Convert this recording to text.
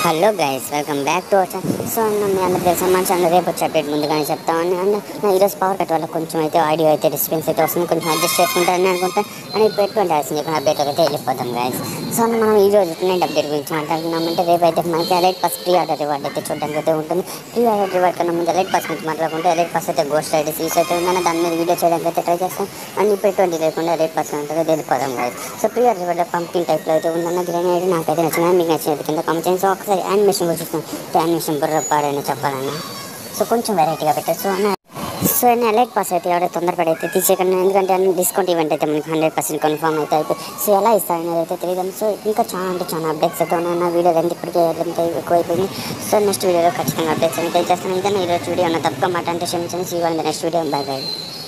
hello guys welcome back to our so అన్న మీ అందరికి తెలిసిన మన ఛానల్ రేపు వచ్చే అప్డేట్ ముందుగానే చెప్తామని అన్న నా ఈరోజు పవర్ కట్ వల్ల కొంచెం అయితే ఆడియో అయితే డిస్టెన్స్ అయితే వస్తుంది కొంచెం అడ్జస్ట్ చేసుకుంటారని అనుకుంటా అని ఇప్పుడు ఎటువంటి ఆల్సిన చెప్పిన అప్డేట్ అయితే వెళ్ళిపోతాం గైస్ సో అన్న మనం ఈ రోజు నైట్ అప్డేట్ గురించి మాట్లాడుకున్నామంటే రేపు అయితే మనకి elite pass pre order reward అయితే చూడడానికి అయితే ఉంటుంది ప్రీ ఆర్డర్ రివార్డ్ కన్నా ముందు ఎలైట్ పాస్ గురించి మాట్లాడుకుంటే ఎలైట్ పాస్ అయితే గోస్ట్ అయితే సీస్ అయితే ఉందని దాని మీద వీడియో చేయడానికి అయితే ట్రై చేస్తాం అండ్ ఇప్పుడు ఎటువంటి లేకుండా ఎలైట్ పాస్ అంటే వెళ్ళిపోదాం guys so pre order reward pumping టైప్లో అయితే ఉందన్న గ్రెనేడ్ నాకైతే నచ్చింది మీకు నచ్చినది కింద కామెంట్ చేయండి సో ఒకసారి యానిమేషన్ కూడా చూస్తాం యానిమేషన్ బుర్ర పాడని చెప్పాలన్నా సో కొంచెం వెరైటీగా పెట్టారు సో అన్న సో నేను ఎలైట్ పాస్ అయితే ఎవరైతే తొందరపడి అయితే తీసేయకండి ఎందుకంటే అన్ని డిస్కౌంట్ ఈవెంట్ అయితే మనకి హండ్రెడ్ పర్సెంట్ కన్ఫర్మ్ అయితే అయిపోయి సో ఎలా ఇస్తారనేది అయితే తెలియదు సో ఇంకా చాలా అంటే చాలా అప్డేట్స్ అయితే ఉన్నాయి నా వీడియో ఎంత ఇప్పటికే ఎంత ఎక్కువైపోయింది సో నెక్స్ట్ వీడియోలో ఖచ్చితంగా అప్డేట్స్ అయితే చేస్తాను ఇంకా ఈరోజు వీడియో ఉన్న తప్పక మాట అంటే క్షమించండి సీ వాళ్ళ నెక్స్ట్ వీడియో బై బై